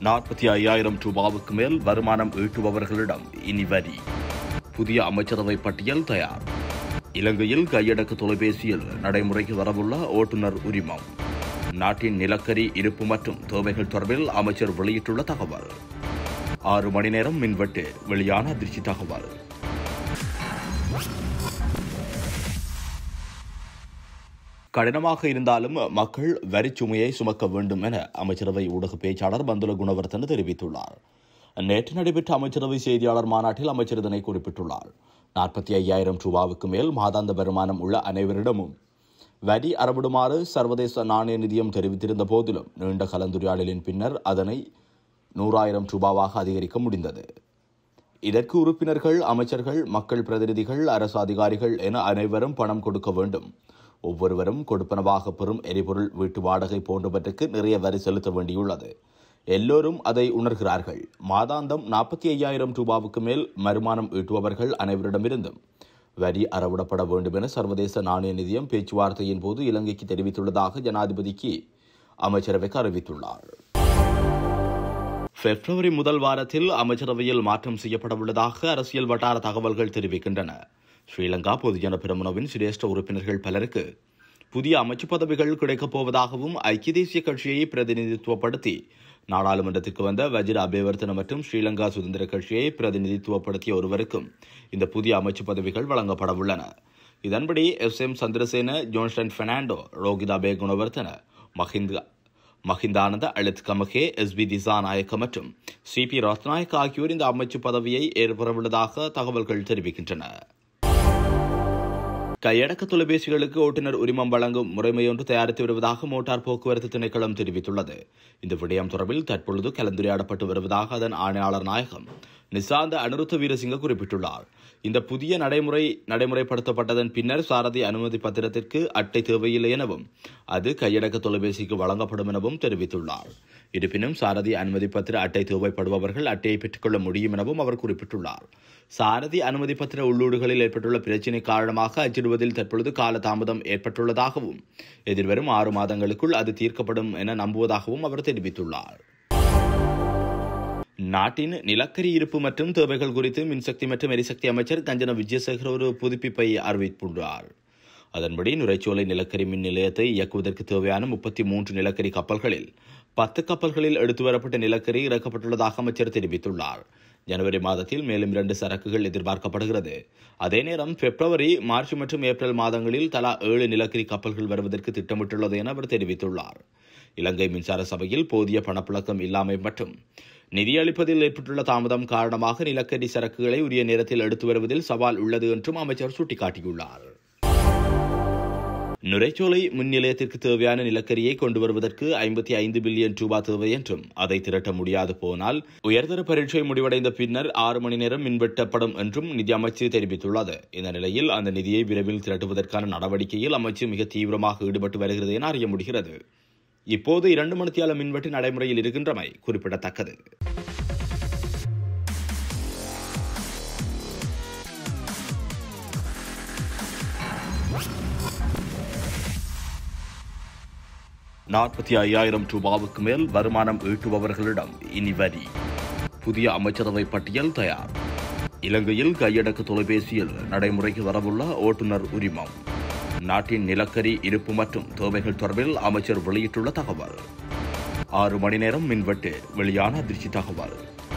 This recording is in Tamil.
நாற்பத்தி ஐயாயிரம் ரூபாவுக்கு மேல் வருமானம் ஈட்டுபவர்களிடம் இனி வரி புதிய அமைச்சரவை பட்டியல் தயார் இலங்கையில் கையடக்கு தொலைபேசியில் நடைமுறைக்கு வரவுள்ள ஓட்டுநர் உரிமம் நாட்டின் நிலக்கரி இருப்பு மற்றும் தேவைகள் தொடர்பில் அமைச்சர் வெளியிட்டுள்ள தகவல் ஆறு மணி நேரம் மின்வெட்டு வெளியான அதிர்ச்சி தகவல் கடினமாக இருந்தாலும் மக்கள் வரிச்சுமையை சுமக்க வேண்டும் என அமைச்சரவை ஊடக பேச்சாளர் பந்துல குணவர்த்தன தெரிவித்துள்ளார் நேற்று நடைபெற்ற அமைச்சரவை செய்தியாளர் மாநாட்டில் அமைச்சர் இதனை குறிப்பிட்டுள்ளார் நாற்பத்தி ஐயாயிரம் ரூபாவுக்கு மேல் மாதாந்த வருமானம் உள்ள அனைவரிடமும் வரி அறவிடுமாறு சர்வதேச நாணய நிதியம் தெரிவித்திருந்த போதிலும் நீண்ட கலந்துரையாடலின் பின்னர் அதனை நூறாயிரம் ரூபாவாக அதிகரிக்க முடிந்தது இதற்கு உறுப்பினர்கள் அமைச்சர்கள் மக்கள் பிரதிநிதிகள் அரசு அதிகாரிகள் என அனைவரும் பணம் கொடுக்க வேண்டும் ஒவ்வொருவரும் கொடுப்பனவாக பெறும் எரிபொருள் வீட்டு வாடகை போன்றவற்றுக்கு நிறைய வரி செலுத்த வேண்டியுள்ளது எல்லோரும் அதை உணர்கிறார்கள் மாதாந்தம் நாற்பத்தி ஐயாயிரம் ரூபாவுக்கு மேல் வருமானம் ஈட்டுபவர்கள் அனைவரிடமிருந்தும் வரி அறவிடப்பட வேண்டும் என சர்வதேச நாணய நிதியம் பேச்சுவார்த்தையின் போது இலங்கைக்கு தெரிவித்துள்ளதாக ஜனாதிபதிக்கு அமைச்சரவைக்கு அறிவித்துள்ளார் பிப்ரவரி முதல் வாரத்தில் அமைச்சரவையில் மாற்றம் செய்யப்படவுள்ளதாக அரசியல் வட்டார தகவல்கள் தெரிவிக்கின்றன ஸ்ரீலங்கா பொதுஜன பிரமுனவின் சிரேஷ்ட உறுப்பினர்கள் பலருக்கு புதிய அமைச்சு பதவிகள் கிடைக்கப் போவதாகவும் ஐக்கிய தேசிய கட்சியை பிரதிநிதித்துவப்படுத்தி நாடாளுமன்றத்திற்கு வந்த வஜிர அபேவர்த்தன மற்றும் ஸ்ரீலங்கா சுதந்திர கட்சியை பிரதிநிதித்துவப்படுத்திய ஒருவருக்கும் இந்த புதிய அமைச்சு பதவிகள் வழங்கப்படவுள்ளன இதன்படி S M Chandrasena Johnston Fernando Rohitha Abeygunawardena Mahinda Mahindananda Aluthgamage S B Dissanayake மற்றும் சி பி ரத்நாயக் ஆகியோர் இந்த அமைச்சு பதவியை ஏற்படவுள்ளதாக தகவல்கள் தெரிவிக்கின்றன கையடக்க தொலைபேசிகளுக்கு ஓட்டுநர் உரிமம் வழங்கும் முறைமையொன்று தயாரித்து வருவதாக மோட்டார் போக்குவரத்து திணைக்களம் தெரிவித்துள்ளது இந்த விடயம் தொடர்பில் தற்பொழுது கலந்துரையாடப்பட்டு வருவதாக அதன் ஆணையாளர் நாயகம் நிசாந்த அனுருத்த வீரசிங்க குறிப்பிட்டுள்ளார் இந்த புதிய நடைமுறை நடைமுறைப்படுத்தப்பட்டதன் பின்னர் சாரதி அனுமதி பத்திரத்திற்கு அட்டை தேவையில்லை எனவும் அது கையடக்க தொலைபேசிக்கு வழங்கப்படும் எனவும் தெரிவித்துள்ளார் இருப்பினும் சாரதி அனுமதி பத்திர அட்டை தேவைப்படுபவர்கள் அட்டையை பெற்றுக்கொள்ள முடியும் எனவும் அவர் குறிப்பிட்டுள்ளார் சாரதி அனுமதி பத்திர உள்ளூடுகளில் ஏற்பட்டுள்ள பிரச்சினை காரணமாக அச்சிடுவதில் தற்பொழுது கால தாமதம் ஏற்பட்டுள்ளதாகவும் எதிர்வரும் ஆறு மாதங்களுக்குள் அது தீர்க்கப்படும் என நம்புவதாகவும் அவர் தெரிவித்துள்ளார் நாட்டின் நிலக்கரி இருப்பு மற்றும் தேவைகள் குறித்து மின்சக்தி மற்றும் எரிசக்தி அமைச்சர் கஞ்சன விஜயசேகர் ஒரு புதுப்பிப்பை அறிவித்துள்ளார் அதன்படி நுரைச்சோலை நிலக்கரி மின் நிலையத்தை இயக்குவதற்கு தேவையான முப்பத்தி மூன்று நிலக்கரி கப்பல்களில் பத்து கப்பல்களில் எடுத்து வரப்பட்ட நிலக்கரி இறக்கப்பட்டுள்ளதாக அமைச்சர் தெரிவித்துள்ளார் ஜனவரி மாதத்தில் மேலும் இரண்டு சரக்குகள் எதிர்பார்க்கப்படுகிறது அதே நேரம் பிப்ரவரி மார்ச் மற்றும் ஏப்ரல் மாதங்களில் தலா ஏழு நிலக்கரி கப்பல்கள் வருவதற்கு திட்டமிட்டுள்ளது என அவர் தெரிவித்துள்ளார் இலங்கை மின்சார சபையில் போதிய பணப்புழக்கம் இல்லாமை மற்றும் நிதியளிப்பதில் ஏற்பட்டுள்ள தாமதம் காரணமாக நிலக்கரி சரக்குகளை உரிய நேரத்தில் எடுத்து வருவதில் சவால் உள்ளது என்றும் அமைச்சர் சுட்டிக்காட்டியுள்ளார் நுரைச்சோலை மின் நிலையத்திற்கு தேவையான நிலக்கரியை கொண்டு வருவதற்கு ஐம்பத்தி ஐந்து பில்லியன் ரூபாய் தேவை என்றும் அதை திரட்ட முடியாது போனால் உயர்தர பரீட்சை முடிவடைந்த பின்னர் ஆறு மணி நேரம் மின்வெட்டப்படும் என்றும் நிதி அமைச்சு தெரிவித்துள்ளது இந்த நிலையில் அந்த நிதியை விரைவில் திரட்டுவதற்கான நடவடிக்கையில் அமைச்சு மிக தீவிரமாக ஈடுபட்டு வருகிறது என அறிய முடிகிறது இப்போது இரண்டு மணித்தியால மின்வெட்டு நடைமுறையில் இருக்கின்றமை குறிப்பிடத்தக்கது நாற்பத்தி ஐயாயிரம் ரூபாவுக்கு மேல் வருமானம் ஈட்டுபவர்களிடம் இனி வரி புதிய அமைச்சரவை பட்டியல் தயார் இலங்கையில் கையடக்கு தொலைபேசியில் நடைமுறைக்கு வரவுள்ள ஓட்டுநர் உரிமம் நாட்டின் நிலக்கரி இருப்பு மற்றும் தேவைகள் தொடர்பில் அமைச்சர் வெளியிட்டுள்ள தகவல் ஆறு மணி நேரம் மின்வெட்டு வெளியான அதிர்ச்சி தகவல்